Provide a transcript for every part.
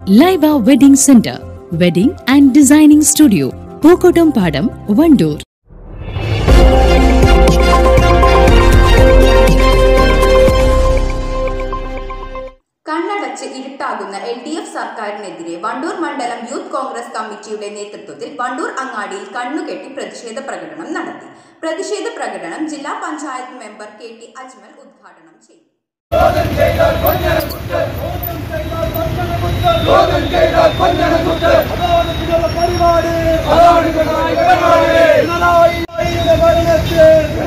Laiba wedding centre wedding and designing studio Pookkottumpadam Wandoor കണ്ണടച്ച് ഇരുട്ടാകുന്ന L D F സർക്കാരിനെതിരെ വണ്ടൂർ മണ്ഡലം youth Congress കമ്മിറ്റിയുടെ നേതൃത്വത്തിൽ വണ്ടൂർ അങ്ങാടിയിൽ കണ്ണുകെട്ടി പ്രതിഷേധ പ്രകടനം നടത്തി പ്രതിഷേധ പ്രകടനം ജില്ലാ panchayat member K T Ajmal ഉദ്ഘാടനം ചെയ്തു പരിപാടി പിണറായിയുടെ ഭരണത്തിൽ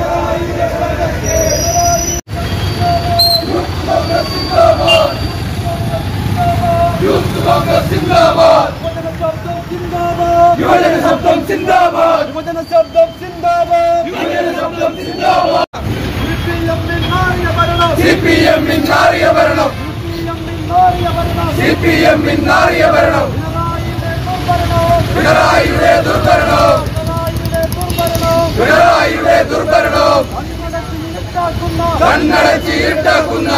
യുവജന ശബ്ദം സിന്ദാബാദ് യുവജന ശബ്ദം സിന്ദാബാദ് യുവജന ശബ്ദം സിന്ദാബാദ് സി പി എമ്മിൻ നാറിയ ഭരണം സി പി എമ്മിൻ നാറിയ ഭരണം പിണറായിയുടെ ദുർഭരണം പിണറായിയുടെ ദുർഭരണം കണ്ണടച്ച് ഇരുട്ടാക്കുന്ന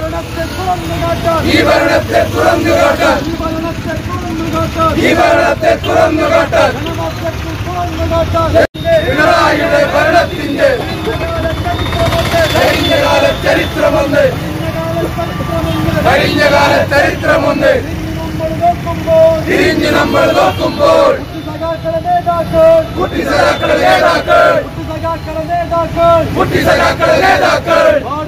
ഈ ഭരണത്തെ തുറന്നു കാട്ടാൻ ഈ ഭരണത്തെ തുറന്നു കാട്ടാൻ പിണറായിയുടെ ഭരണത്തിന്റെ കഴിഞ്ഞകാല ചരിത്രമൊന്ന് കഴിഞ്ഞകാല ചരിത്രമൊന്ന് തിരിഞ്ഞ് നമ്മൾ നോക്കുമ്പോൾ കുട്ടി സഖാക്കളെ നേതാക്കൾ കുട്ടി സഖാക്കളെ നേതാക്കൾ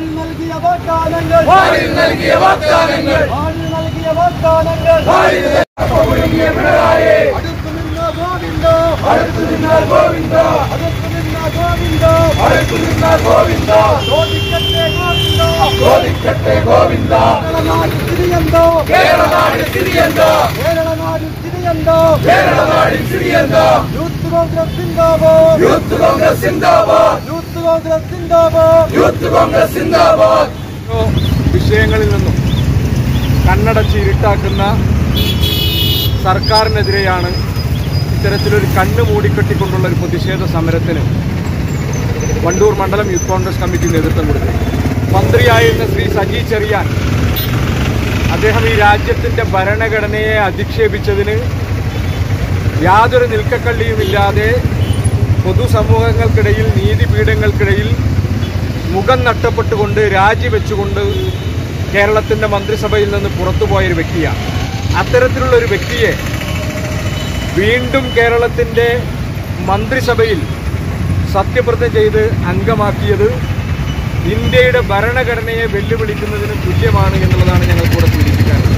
വാരിൽ നൽകിയ വാഗ്ദാനങ്ങൾ വാരിൽ ഒടുങ്ങിയ പിണറായി അടുത്തു നിന്നാൽ ഗോവിന്ദ അടുത്തു നിന്നാൽ ഗോവിന്ദ ചോദിക്കട്ടെ ഗോവിന്ദ കേരളനാട് സ്ഥിതിയെന്തോ കേരളനാടിൽ സ്ഥിതിയെന്തോ യൂത്ത് കോൺഗ്രസ് സിന്ദാബാദ് യൂത്ത് കോൺഗ്രസ് സിന്ദാബാദ് യൂത്ത് കോൺഗ്രസ് സിന്ദാബാദ് യൂത്ത് കോൺഗ്രസ് സിന്ദാബാദ് വിഷയങ്ങളിൽ നിന്നും കണ്ണടച്ച് ഇരുട്ടാക്കുന്ന സർക്കാരിനെതിരെയാണ് ഇത്തരത്തിലൊരു കണ്ണ് മൂടിക്കെട്ടിക്കൊണ്ടുള്ള ഒരു പ്രതിഷേധ സമരത്തിന് വണ്ടൂർ മണ്ഡലം യൂത്ത് കോൺഗ്രസ് കമ്മിറ്റി നേതൃത്വം കൊടുത്തത് മന്ത്രിയായിരുന്ന ശ്രീ സജി ചെറിയാൻ അദ്ദേഹം ഈ രാജ്യത്തിൻ്റെ ഭരണഘടനയെ അധിക്ഷേപിച്ചതിന് യാതൊരു നിൽക്കക്കള്ളിയുമില്ലാതെ പൊതുസമൂഹങ്ങൾക്കിടയിൽ നീതിപീഠങ്ങൾക്കിടയിൽ മുഖം നഷ്ടപ്പെട്ടുകൊണ്ട് രാജിവെച്ചുകൊണ്ട് കേരളത്തിൻ്റെ മന്ത്രിസഭയിൽ നിന്ന് പുറത്തുപോയൊരു വ്യക്തിയാണ് അത്തരത്തിലുള്ള ഒരു വ്യക്തിയെ വീണ്ടും കേരളത്തിൻ്റെ മന്ത്രിസഭയിൽ സത്യപ്രതിജ്ഞ ചെയ്ത് അംഗമാക്കിയത് ഇന്ത്യയുടെ ഭരണഘടനയെ വെല്ലുവിളിക്കുന്നതിന് തുല്യമാണ് എന്നുള്ളതാണ് ഞങ്ങൾക്കൂടെ സൂചിപ്പിക്കാറുള്ളത്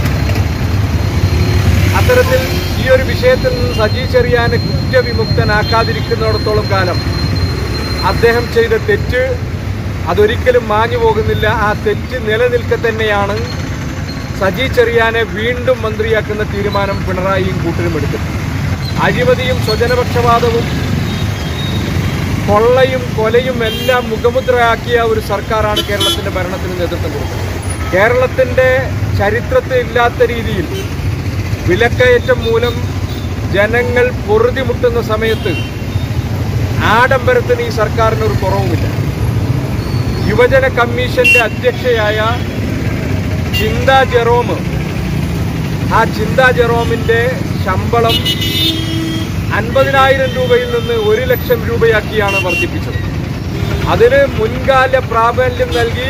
അത്തരത്തിൽ ഈ ഒരു വിഷയത്തിൽ നിന്ന് സജി ചെറിയാന് കുറ്റവിമുക്തനാക്കാതിരിക്കുന്നിടത്തോളം കാലം അദ്ദേഹം ചെയ്ത തെറ്റ് അതൊരിക്കലും മാഞ്ഞു പോകുന്നില്ല ആ തെറ്റ് നിലനിൽക്കെ തന്നെയാണ് സജി ചെറിയാനെ വീണ്ടും മന്ത്രിയാക്കുന്ന തീരുമാനം പിണറായിയും കൂട്ടരും എടുക്കുന്നത് അഴിമതിയും സ്വജനപക്ഷപാതവും കൊള്ളയും കൊലയും എല്ലാം മുഖമുദ്രയാക്കിയ ഒരു സർക്കാരാണ് കേരളത്തിന്റെ ഭരണത്തിന് നേതൃത്വം കൊടുക്കുന്നത് കേരളത്തിന്റെ ചരിത്രത്തിൽ ഇല്ലാത്ത രീതിയിൽ വിലക്കയറ്റം മൂലം ജനങ്ങൾ പൊറുതിമുട്ടുന്ന സമയത്ത് ആഡംബരത്തിന് ഈ സർക്കാരിന് ഒരു കുറവുമില്ല യുവജന കമ്മീഷന്റെ അധ്യക്ഷയായ ചിന്ത ജെറോം ആ ചിന്ത ജെറോമിന്റെ ശമ്പളം അൻപതിനായിരം രൂപയിൽ നിന്ന് ഒരു ലക്ഷം രൂപയാക്കിയാണ് വർദ്ധിപ്പിച്ചത് അതിന് മുൻകാല പ്രാബല്യം നൽകി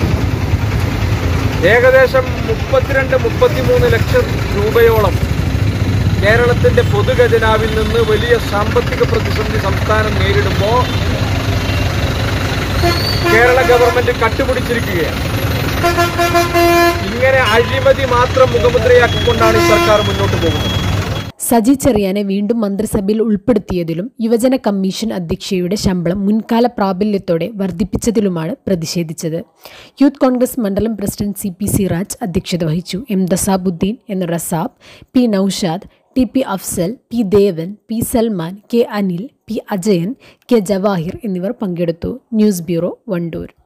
ഏകദേശം മുപ്പത്തിരണ്ട് മുപ്പത്തിമൂന്ന് ലക്ഷം രൂപയോളം കേരളത്തിന്റെ പൊതുഖജനാവിൽ നിന്ന് വലിയ സാമ്പത്തിക പ്രതിസന്ധി സംസ്ഥാനം നേരിടുമ്പോൾ കേരള ഗവൺമെന്റ് കട്ടുപിടിച്ചിരിക്കുകയാണ് ഇങ്ങനെ അഴിമതി മാത്രം മുഖമുദ്രയാക്കിക്കൊണ്ടാണ് ഈ സർക്കാർ മുന്നോട്ട് പോകുന്നത് സജി ചെറിയാനെ വീണ്ടും മന്ത്രിസഭയിൽ ഉൾപ്പെടുത്തിയതിലും യുവജന കമ്മീഷൻ അധ്യക്ഷയുടെ ശമ്പളം മുൻകാല പ്രാബല്യത്തോടെ വർദ്ധിപ്പിച്ചതിലുമാണ് പ്രതിഷേധിച്ചത് യൂത്ത് കോൺഗ്രസ് മണ്ഡലം പ്രസിഡന്റ് സി പി സിറാജ് അധ്യക്ഷത വഹിച്ചു എം ദസാബുദ്ദീൻ എന്ന Rasab P Naushad T P Afsal P Devan P Salman K Anil P Ajayan K Jawahir എന്നിവർ പങ്കെടുത്തു ന്യൂസ് ബ്യൂറോ വണ്ടൂർ